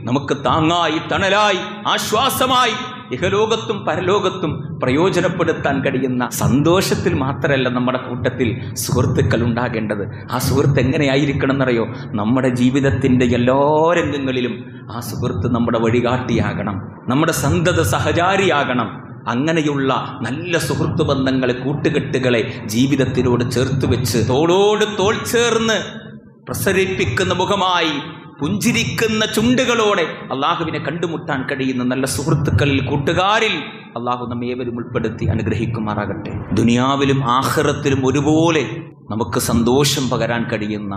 നമുക്ക് താങ്ങായി തണലായി ആശ്വാസമായി ഇഹലോകത്തും പരലോകത്തും പ്രയോജനപ്പെടുത്താൻ കഴിയുന്ന സന്തോഷത്തിൽ മാത്രമല്ല നമ്മുടെ കൂട്ടത്തിൽ സുഹൃത്തുക്കൾ ഉണ്ടാകേണ്ടത് ആ സുഹൃത്ത് എങ്ങനെയായിരിക്കണം എന്നറിയോ നമ്മുടെ ജീവിതത്തിൻ്റെ എല്ലാ രംഗങ്ങളിലും ആ സുഹൃത്ത് നമ്മുടെ വഴികാട്ടിയാകണം നമ്മുടെ സന്തത സഹചാരിയാകണം അങ്ങനെയുള്ള നല്ല സുഹൃത്ത് ബന്ധങ്ങളെ കൂട്ടുകെട്ടുകളെ ജീവിതത്തിനോട് ചേർത്ത് വെച്ച് തോളോട് തോൾ ചേർന്ന് പ്രസരിപ്പിക്കുന്ന മുഖമായി പുഞ്ചിരിക്കുന്ന ചുണ്ടുകളോടെ അള്ളാഹുവിനെ കണ്ടുമുട്ടാൻ കഴിയുന്ന നല്ല സുഹൃത്തുക്കളിൽ കൂട്ടുകാരിൽ അള്ളാഹു നമ്മെ ഏവരും ഉൾപ്പെടുത്തി അനുഗ്രഹിക്കുമാറാകട്ടെ ദുനിയാവിലും ആഹ്റത്തിലും ഒരുപോലെ നമുക്ക് സന്തോഷം പകരാൻ കഴിയുന്ന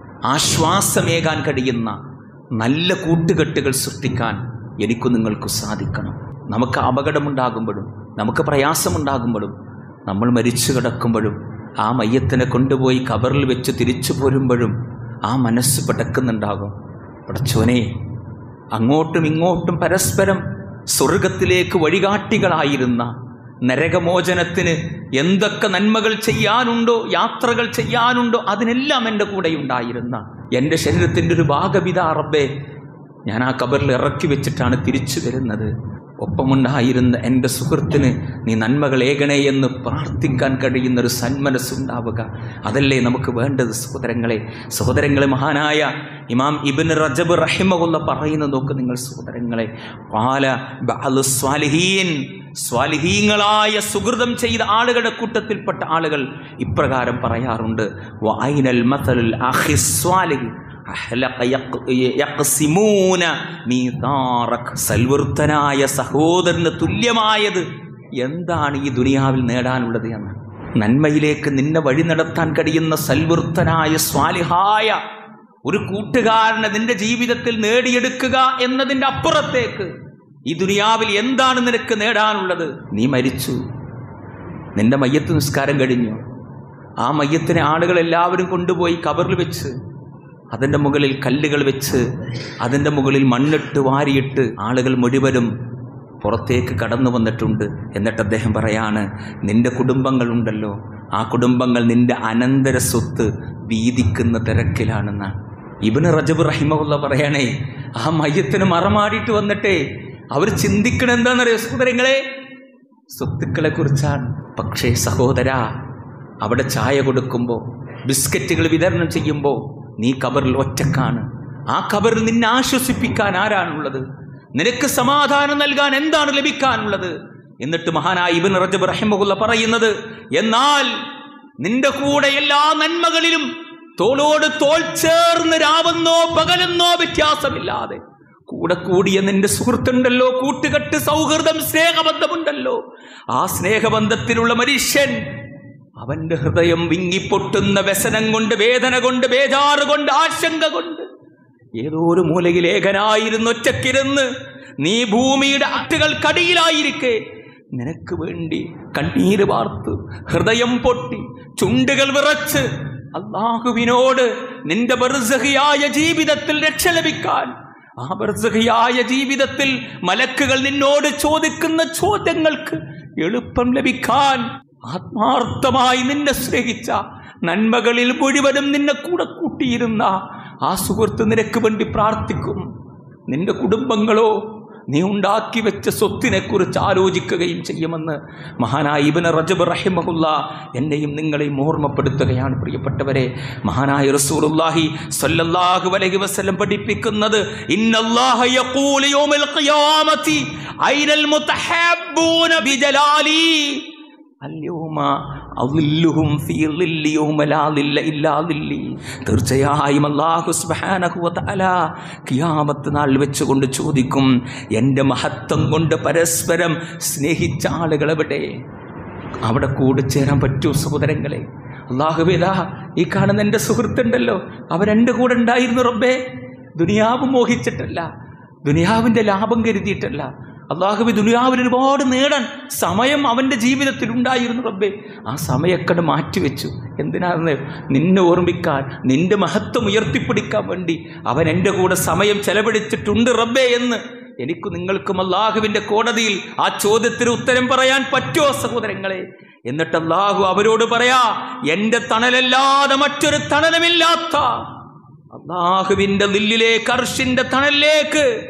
ആശ്വാസമേകാൻ കഴിയുന്ന നല്ല കൂട്ടുകെട്ടുകൾ സൃഷ്ടിക്കാൻ എനിക്കും നിങ്ങൾക്കും സാധിക്കണം നമുക്ക് അപകടമുണ്ടാകുമ്പോഴും നമുക്ക് പ്രയാസമുണ്ടാകുമ്പോഴും നമ്മൾ മരിച്ചു കിടക്കുമ്പോഴും ആ മയ്യത്തിനെ കൊണ്ടുപോയി കബറിൽ വെച്ച് തിരിച്ചു പോരുമ്പോഴും ആ മനസ്സ് പിടക്കുന്നുണ്ടാകും പടച്ചോനെ അങ്ങോട്ടും ഇങ്ങോട്ടും പരസ്പരം സ്വർഗത്തിലേക്ക് വഴികാട്ടികളായിരുന്ന നരകമോചനത്തിന് എന്തൊക്കെ നന്മകൾ ചെയ്യാനുണ്ടോ യാത്രകൾ ചെയ്യാനുണ്ടോ അതിനെല്ലാം എൻ്റെ കൂടെ ഉണ്ടായിരുന്ന എൻ്റെ ശരീരത്തിൻ്റെ ഒരു ഭാഗപിതാ റബ്ബേ ഞാൻ ആ കബറിൽ ഇറക്കി വെച്ചിട്ടാണ് തിരിച്ചു വരുന്നത് ഒപ്പമുണ്ടായിരുന്ന എൻ്റെ സുഹൃത്തിന് നീ നന്മകൾ ഏകണേ എന്ന് പ്രാർത്ഥിക്കാൻ കഴിയുന്ന ഒരു സന്മനസ്സുണ്ടാവുക അതല്ലേ നമുക്ക് വേണ്ടത് സഹോദരങ്ങളെ സഹോദരങ്ങളെ മഹാനായ ഇമാം ഇബിൻ റജബ് റഹിമകുള്ള പറയുന്നത് നോക്ക് നിങ്ങൾ സഹോദരങ്ങളെ പാല ബഅലു സ്വാലിഹീൻ സ്വാലിഹീങ്ങളായ സുഹൃതം ചെയ്ത ആളുകളുടെ കൂട്ടത്തിൽപ്പെട്ട ആളുകൾ ഇപ്രകാരം പറയാറുണ്ട് വഅൈനൽ മസലുൽ അഖി സ്വാലിഹി അഹ്ലഖ യഖ് യഖ്സിമൂന മീതാറക് സൽവൃത്തനായ സഹോദരന് തുല്യമായത് എന്താണ് ഈ ദുനിയാവിൽ നേടാനുള്ളത് എന്ന് നന്മയിലേക്ക് നിന്നെ വഴി നടത്താൻ കഴിയുന്ന സൽവൃത്തനായ സ്വാലിഹായ ഒരു കൂട്ടുകാരനെ നിന്റെ ജീവിതത്തിൽ നേടിയെടുക്കുക എന്നതിൻ്റെ അപ്പുറത്തേക്ക് ഈ ദുനിയാവിൽ എന്താണ് നിനക്ക് നേടാനുള്ളത് നീ മരിച്ചു നിന്റെ മയ്യത്ത് നിസ്കാരം കഴിഞ്ഞു ആ മയ്യത്തിനെ ആളുകൾ എല്ലാവരും കൊണ്ടുപോയി കബറിൽ വെച്ച് അതിൻ്റെ മുകളിൽ കല്ലുകൾ വെച്ച് അതിൻ്റെ മുകളിൽ മണ്ണിട്ട് വാരിയിട്ട് ആളുകൾ മുഴുവനും പുറത്തേക്ക് കടന്നു വന്നിട്ടുണ്ട് എന്നിട്ട് അദ്ദേഹം പറയാണ് നിന്റെ കുടുംബങ്ങളുണ്ടല്ലോ ആ കുടുംബങ്ങൾ നിന്റെ അനന്തര സ്വത്ത് വീതിക്കുന്ന തിരക്കിലാണെന്നാണ് ഇബിന് റജബ് റഹിമുള്ള പറയണേ ആ മയ്യത്തിന് മറമാടിയിട്ട് വന്നിട്ടേ അവർ ചിന്തിക്കണ എന്താണെന്നറിയോ സഹോദരങ്ങളെ സ്വത്തുക്കളെ കുറിച്ചാണ് പക്ഷേ സഹോദര അവിടെ ചായ കൊടുക്കുമ്പോൾ ബിസ്ക്കറ്റുകൾ വിതരണം ചെയ്യുമ്പോൾ നീ കബറിൽ ഒറ്റക്കാണ് ആ കബറിൽ നിന്നെ ആശ്വസിപ്പിക്കാൻ ആരാണുള്ളത് നിനക്ക് സമാധാനം നൽകാൻ എന്താണ് ലഭിക്കാനുള്ളത് എന്നിട്ട് മഹാനായ ഇബിൻ റജബ് റഹിമഹുല്ല പറയുന്നത് എന്നാൽ നിന്റെ കൂടെ എല്ലാ നന്മകളിലും തോളോട് തോൾ ചേർന്ന് രാവെന്നോ പകലെന്നോ വ്യത്യാസമില്ലാതെ കൂടെ കൂടിയ നിന്റെ സുഹൃത്തുണ്ടല്ലോ കൂട്ടുകെട്ട് സൗഹൃദം സ്നേഹബന്ധമുണ്ടല്ലോ ആ സ്നേഹബന്ധത്തിലുള്ള മനുഷ്യൻ അവന്റെ ഹൃദയം വിങ്ങിപ്പൊട്ടുന്ന വ്യസനം കൊണ്ട് വേദന കൊണ്ട് ബേജാറ് കൊണ്ട് ആശങ്ക കൊണ്ട് ഏതോ ഒരു മൂലയിൽ ഏകനായിരുന്നു ഒറ്റക്കിരുന്ന് നീ ഭൂമിയുടെ അട്ടുകൾക്കടിയിലായിരിക്കെ നിനക്ക് വേണ്ടി കണ്ണീര് വാർത്ത് ഹൃദയം പൊട്ടി ചുണ്ടുകൾ വിറച്ച് അള്ളാഹുവിനോട് നിന്റെ ബർസഹിയായ ജീവിതത്തിൽ രക്ഷ ലഭിക്കാൻ ആ ബർസഹിയായ ജീവിതത്തിൽ മലക്കുകൾ നിന്നോട് ചോദിക്കുന്ന ചോദ്യങ്ങൾക്ക് എളുപ്പം ലഭിക്കാൻ ആത്മാർത്ഥമായി നിന്നെ സ്നേഹിച്ച നന്മകളിൽ മുഴുവനും നിന്നെ കൂടെ കൂട്ടിയിരുന്ന ആ സുഹൃത്ത് നിനക്ക് വേണ്ടി പ്രാർത്ഥിക്കും നിന്റെ കുടുംബങ്ങളോ നീ ഉണ്ടാക്കി വെച്ച സ്വത്തിനെ കുറിച്ച് ആലോചിക്കുകയും ചെയ്യുമെന്ന് മഹാനായ ഇബിന് റജബ് റഹിമഹുല്ല എന്നെയും നിങ്ങളെയും ഓർമ്മപ്പെടുത്തുകയാണ് പ്രിയപ്പെട്ടവരെ മഹാനായ റസൂലുള്ളാഹി സ്വല്ലല്ലാഹു അലൈഹി വസല്ലം പഠിപ്പിക്കുന്നത് ഇന്നല്ലാഹ യഖൂലു യൗമൽ ഖിയാമത്തി ഐനൽ മുതഹബ്ബൂന ബിജലാലി അല്യൗമ അളില്ലുഹും ഫീ ളില്ലി യൗമ ലാ ളില്ല ഇല്ലാ ളില്ലി തീർച്ചയായും അല്ലാഹു സുബ്ഹാനഹു വ തആല ഖിയാമത്ത് നാൾ വെച്ചുകൊണ്ട് ചോദിക്കും എൻ്റെ മഹത്വം കൊണ്ട് പരസ്പരം സ്നേഹിച്ച ആളുകൾ എവിടെ അവിടെ കൂടെ ചേരാൻ പറ്റൂ സഹോദരങ്ങളെ അള്ളാഹുബേദാ ഈ കാണുന്ന എൻ്റെ സുഹൃത്തുണ്ടല്ലോ അവരെൻ്റെ കൂടെ ഉണ്ടായിരുന്നു റബ്ബേ ദുനിയാവ് മോഹിച്ചിട്ടല്ല ദുനിയാവിൻ്റെ ലാഭം കരുതിയിട്ടല്ല അള്ളാഹുബി ദുനിയാവിൽ ഒരുപാട് നേടാൻ സമയം അവൻ്റെ ജീവിതത്തിൽ ഉണ്ടായിരുന്നു റബ്ബേ ആ സമയക്കട് മാറ്റിവെച്ചു എന്തിനാണെന്ന് നിന്നെ ഓർമ്മിക്കാൻ നിന്റെ മഹത്വം ഉയർത്തിപ്പിടിക്കാൻ വേണ്ടി അവൻ എൻ്റെ കൂടെ സമയം ചെലവഴിച്ചിട്ടുണ്ട് റബ്ബേ എന്ന് എനിക്ക് നിങ്ങൾക്കും അള്ളാഹുവിൻ്റെ കോടതിയിൽ ആ ചോദ്യത്തിന് ഉത്തരം പറയാൻ പറ്റുമോ സഹോദരങ്ങളെ എന്നിട്ട് അള്ളാഹു അവരോട് പറയാ എൻ്റെ തണലല്ലാതെ മറ്റൊരു തണലുമില്ലാത്ത അള്ളാഹുവിൻ്റെ നില്ലിലേക്ക് അർഷിൻ്റെ തണലിലേക്ക്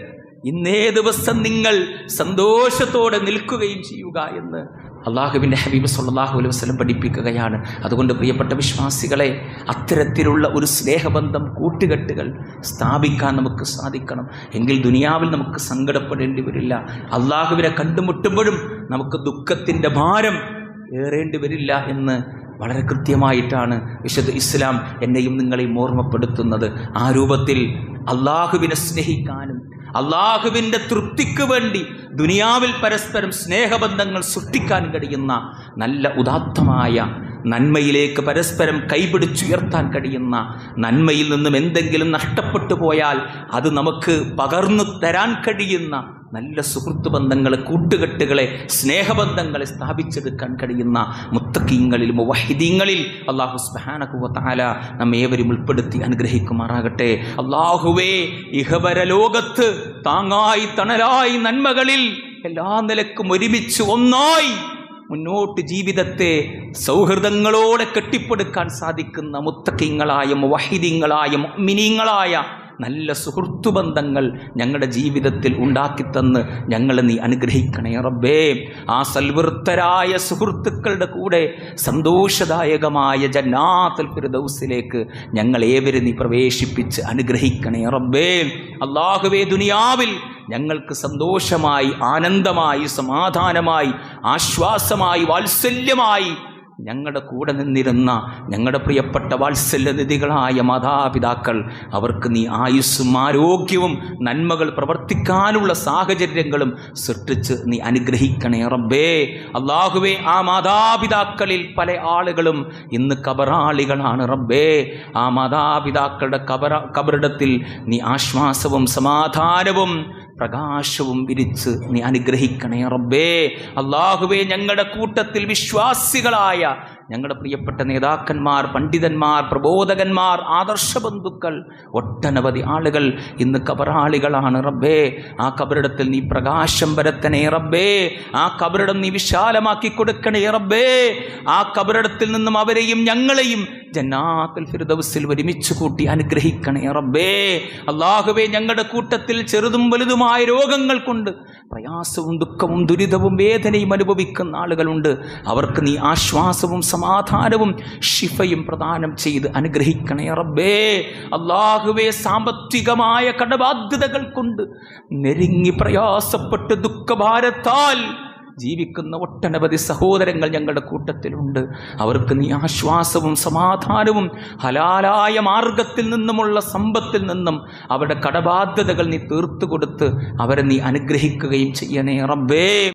ഇന്നേ ദിവസം നിങ്ങൾ സന്തോഷത്തോടെ നിൽക്കുകയും ചെയ്യുക എന്ന് അള്ളാഹുവിൻ്റെ ഹബീബ് സല്ലല്ലാഹു അലൈഹി വസല്ലം പഠിപ്പിക്കുകയാണ് അതുകൊണ്ട് പ്രിയപ്പെട്ട വിശ്വാസികളെ അത്തരത്തിലുള്ള ഒരു സ്നേഹബന്ധം കൂട്ടുകെട്ടുകൾ സ്ഥാപിക്കാൻ നമുക്ക് സാധിക്കണം എങ്കിൽ ദുനിയാവിൽ നമുക്ക് സങ്കടപ്പെടേണ്ടി വരില്ല അള്ളാഹുവിനെ കണ്ടുമുട്ടുമ്പോഴും നമുക്ക് ദുഃഖത്തിൻ്റെ ഭാരം ഏറേണ്ടി വരില്ല എന്ന് വളരെ കൃത്യമായിട്ടാണ് വിശുദ്ധ ഇസ്ലാം എന്നെയും നിങ്ങളെയും ഓർമ്മപ്പെടുത്തുന്നത് ആ രൂപത്തിൽ അള്ളാഹുവിനെ സ്നേഹിക്കാനും അള്ളാഹുവിൻ്റെ തൃപ്തിക്ക് വേണ്ടി ദുനിയാവിൽ പരസ്പരം സ്നേഹബന്ധങ്ങൾ സൃഷ്ടിക്കാൻ കഴിയുന്ന നല്ല ഉദാത്തമായ നന്മയിലേക്ക് പരസ്പരം കൈപിടിച്ചുയർത്താൻ കഴിയുന്ന നന്മയിൽ നിന്നും എന്തെങ്കിലും നഷ്ടപ്പെട്ടു പോയാൽ അത് നമുക്ക് പകർന്നു തരാൻ കഴിയുന്ന നല്ല സുഹൃത്ത് ബന്ധങ്ങളെ കൂട്ടുകെട്ടുകളെ സ്നേഹബന്ധങ്ങളെ സ്ഥാപിച്ചെടുക്കാൻ കഴിയുന്ന മുത്തക്കീങ്ങളിൽ മുവഹിദീങ്ങളിൽ അള്ളാഹു സ്ബഹാനകുവ താല നമ്മേവരും ഉൾപ്പെടുത്തി അനുഗ്രഹിക്കുമാറാകട്ടെ അള്ളാഹുവേ ഇഹവര ലോകത്ത് താങ്ങായി തണലായി നന്മകളിൽ എല്ലാ നിലക്കും ഒരുമിച്ച് ഒന്നായി മുന്നോട്ട് ജീവിതത്തെ സൗഹൃദങ്ങളോടെ കെട്ടിപ്പടുക്കാൻ സാധിക്കുന്ന മുത്തക്കിങ്ങളായ മുവഹിദിങ്ങളായ മിനിങ്ങളായ നല്ല സുഹൃത്തു ബന്ധങ്ങൾ ഞങ്ങളുടെ ജീവിതത്തിൽ ഉണ്ടാക്കിത്തന്ന് ഞങ്ങളെ നീ അനുഗ്രഹിക്കണേ റബ്ബേ ആ സൽവൃത്തരായ സുഹൃത്തുക്കളുടെ കൂടെ സന്തോഷദായകമായ ജന്നാത്തുൽ ഫിർദൗസിലേക്ക് ഞങ്ങൾ ഏവരും നീ പ്രവേശിപ്പിച്ച് അനുഗ്രഹിക്കണേ റബ്ബേ അള്ളാഹുവേ ദുനിയാവിൽ ഞങ്ങൾക്ക് സന്തോഷമായി ആനന്ദമായി സമാധാനമായി ആശ്വാസമായി വാത്സല്യമായി ഞങ്ങളുടെ കൂടെ നിന്നിരുന്ന ഞങ്ങളുടെ പ്രിയപ്പെട്ട വാത്സല്യനിധികളായ മാതാപിതാക്കൾ അവർക്ക് നീ ആയുസ്സും ആരോഗ്യവും നന്മകൾ പ്രവർത്തിക്കാനുള്ള സാഹചര്യങ്ങളും സൃഷ്ടിച്ച് നീ അനുഗ്രഹിക്കണേ റബ്ബേ അള്ളാഹുവേ ആ മാതാപിതാക്കളിൽ പല ആളുകളും ഇന്ന് കബറാളികളാണ് റബ്ബേ ആ മാതാപിതാക്കളുടെ കബറ കബറിടത്തിൽ നീ ആശ്വാസവും സമാധാനവും പ്രകാശവും വിരിച്ച് നീ അനുഗ്രഹിക്കണേ റബ്ബേ അള്ളാഹുവേ ഞങ്ങളുടെ കൂട്ടത്തിൽ വിശ്വാസികളായ ഞങ്ങളുടെ പ്രിയപ്പെട്ട നേതാക്കന്മാർ പണ്ഡിതന്മാർ പ്രബോധകന്മാർ ആദർശ ബന്ധുക്കൾ ഒട്ടനവധി ആളുകൾ ഇന്ന് കബറാളികളാണ് റബ്ബേ ആ കബറിടത്തിൽ നീ പ്രകാശം വരത്തണേ റബ്ബേ ആ കബറിടം നീ വിശാലമാക്കി കൊടുക്കണേ റബ്ബേ ആ കബറിടത്തിൽ നിന്നും അവരെയും ഞങ്ങളെയും ജന്നാത്തുൽ ഫിർദൗസിൽ ഒരുമിച്ച് കൂട്ടി അനുഗ്രഹിക്കണേ റബ്ബേ അള്ളാഹുവേ ഞങ്ങളുടെ കൂട്ടത്തിൽ ചെറുതും വലുതുമായ രോഗങ്ങൾ കൊണ്ട് പ്രയാസവും ദുഃഖവും ദുരിതവും വേദനയും അനുഭവിക്കുന്ന ആളുകളുണ്ട് അവർക്ക് നീ ആശ്വാസവും സമാധാനവും ശിഫയും പ്രദാനം ചെയ്ത് അനുഗ്രഹിക്കണേ റബ്ബേ അള്ളാഹുവേ സാമ്പത്തികമായ കടബാധ്യതകൾ കൊണ്ട് നെരുങ്ങി പ്രയാസപ്പെട്ട് ദുഃഖഭാരത്താൽ ജീവിക്കുന്ന ഒട്ടനവധി സഹോദരങ്ങൾ ഞങ്ങളുടെ കൂട്ടത്തിലുണ്ട് അവർക്ക് നീ ആശ്വാസവും സമാധാനവും ഹലാലായ മാർഗത്തിൽ നിന്നുമുള്ള സമ്പത്തിൽ നിന്നും അവരുടെ കടബാധ്യതകൾ നീ തീർത്തു കൊടുത്ത് അവരെ നീ അനുഗ്രഹിക്കുകയും ചെയ്യണേ റബ്ബേ